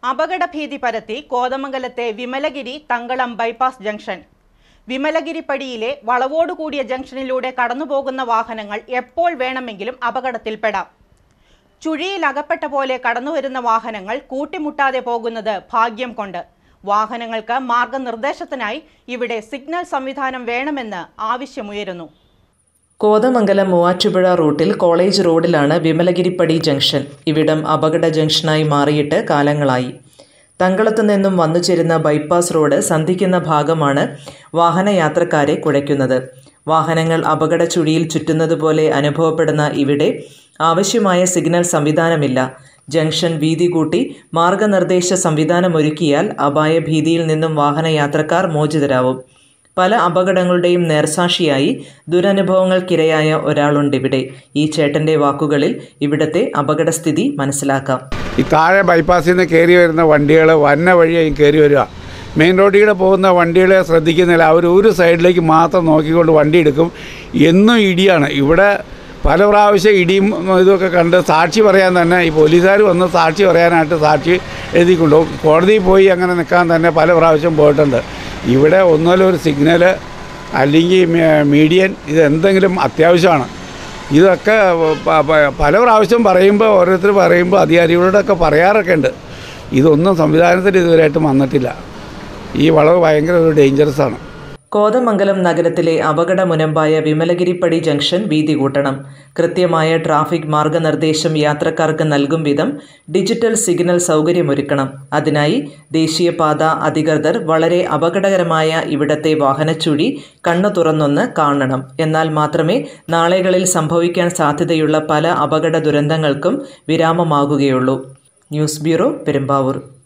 അപകടഭീതി പരത്തി കോതമംഗലത്തെ Vimalagiri Thankalam bypass junction വിമലഗിരിപ്പടിയിലെ വളവോടുകൂടിയ ജംഗ്ഷനിലൂടെ കടന്നുപോകുന്ന വാഹനങ്ങൾ എപ്പോൾ വേണമെങ്കിലും അപകടത്തിൽപ്പെടാം ചുഴിയിൽ അകപ്പെട്ട പോലെ കടന്നുവരുന്ന വാഹനങ്ങൾ കൂട്ടിമുട്ടാതെ പോകുന്നത് ഭാഗ്യം കൊണ്ട് വാഹനങ്ങൾക്ക് മാർഗനിർദ്ദേശത്തിനായി ഇവിടെ സിഗ്നൽ സംവിധാനം വേണമെന്ന് ആവശ്യമുയരുന്നു കോതമംഗലം മൂവാറ്റുപുഴ റൂട്ടിൽ കോളേജ് റോഡിലാണ് വിമലഗിരിപ്പടി ജംഗ്ഷൻ ഇവിടം അപകട ജംഗ്ഷനായി മാറിയിട്ട് കാലങ്ങളായി തങ്കളത്തു നിന്നും വന്നുചേരുന്ന ബൈപ്പാസ് റോഡ് സന്ധിക്കുന്ന ഭാഗമാണ് വാഹനയാത്രക്കാരെ കുഴയ്ക്കുന്നത് വാഹനങ്ങൾ അപകട ചുഴിയിൽ ചുറ്റുന്നതുപോലെ അനുഭവപ്പെടുന്ന ഇവിടെ ആവശ്യമായ സിഗ്നൽ സംവിധാനമില്ല ജംഗ്ഷൻ വീതി കൂട്ടി മാർഗനിർദ്ദേശ സംവിധാനമൊരുക്കിയാൽ അപായ ഭീതിയിൽ നിന്നും വാഹനയാത്രക്കാർ മോചിതരാവും പല അപകടങ്ങളുടെയും നേർസാക്ഷിയായി ദുരനുഭവങ്ങൾക്കിരയായ ഒരാളുണ്ടിവിടെ ഈ ചേട്ടന്റെ വാക്കുകളിൽ ഇവിടത്തെ അപകടസ്ഥിതി മനസ്സിലാക്കാം ഈ താഴെ ബൈപ്പാസിൽ നിന്ന് കയറി വരുന്ന വണ്ടികൾ വന്ന വഴിയായി കയറി വരിക മെയിൻ റോഡിലൂടെ പോകുന്ന വണ്ടികളെ ശ്രദ്ധിക്കുന്നില്ല അവർ ഒരു സൈഡിലേക്ക് മാത്രം നോക്കിക്കൊണ്ട് വണ്ടി എടുക്കും എന്നും ഇടിയാണ് ഇവിടെ പല പ്രാവശ്യം ഇടിയും ഇതൊക്കെ കണ്ട് സാക്ഷി പറയാൻ തന്നെ ഈ പോലീസുകാർ വന്ന് സാക്ഷി പറയാനായിട്ട് സാക്ഷി എഴുതിക്കൊണ്ടുപോകും കോടതിയിൽ പോയി അങ്ങനെ നിൽക്കാൻ തന്നെ പല പ്രാവശ്യം പോയിട്ടുണ്ട് ഇവിടെ ഒന്നുമല്ല ഒരു സിഗ്നൽ അല്ലെങ്കിൽ മീ- മീഡിയൻ ഇത് എന്തെങ്കിലും അത്യാവശ്യമാണ് ഇതൊക്കെ പ- പ- പല പ്രാവശ്യം പറയുമ്പോൾ ഓരോരുത്തർ പറയുമ്പോൾ അധികാരികളോടൊക്കെ പറയാറൊക്കെ ഉണ്ട് ഇതൊന്നും സംവിധാനത്തിൽ ഇതുവരെയായിട്ടും വന്നിട്ടില്ല ഈ വളവ് ഭയങ്കര ഒരു ഡേഞ്ചറസ് ആണ് കോതമംഗലം നഗരത്തിലെ അപകട മുനമ്പായ വിമലഗിരിപ്പടി ജംഗ്ഷൻ വീതി കൂട്ടണം കൃത്യമായ ട്രാഫിക് മാർഗനിർദ്ദേശം യാത്രക്കാർക്ക് നൽകും വിധം ഡിജിറ്റൽ സിഗ്നൽ സൗകര്യമൊരുക്കണം അതിനായി ദേശീയപാത അധികൃതർ വളരെ അപകടകരമായ ഇവിടത്തെ വാഹനച്ചുഴി കണ്ണു തുറന്നൊന്ന് കാണണം എന്നാൽ മാത്രമേ നാളെകളിൽ സംഭവിക്കാൻ സാധ്യതയുള്ള പല അപകട ദുരന്തങ്ങൾക്കും വിരാമമാകുകയുള്ളൂ ന്യൂസ് ബ്യൂറോ പെരുമ്പാവൂർ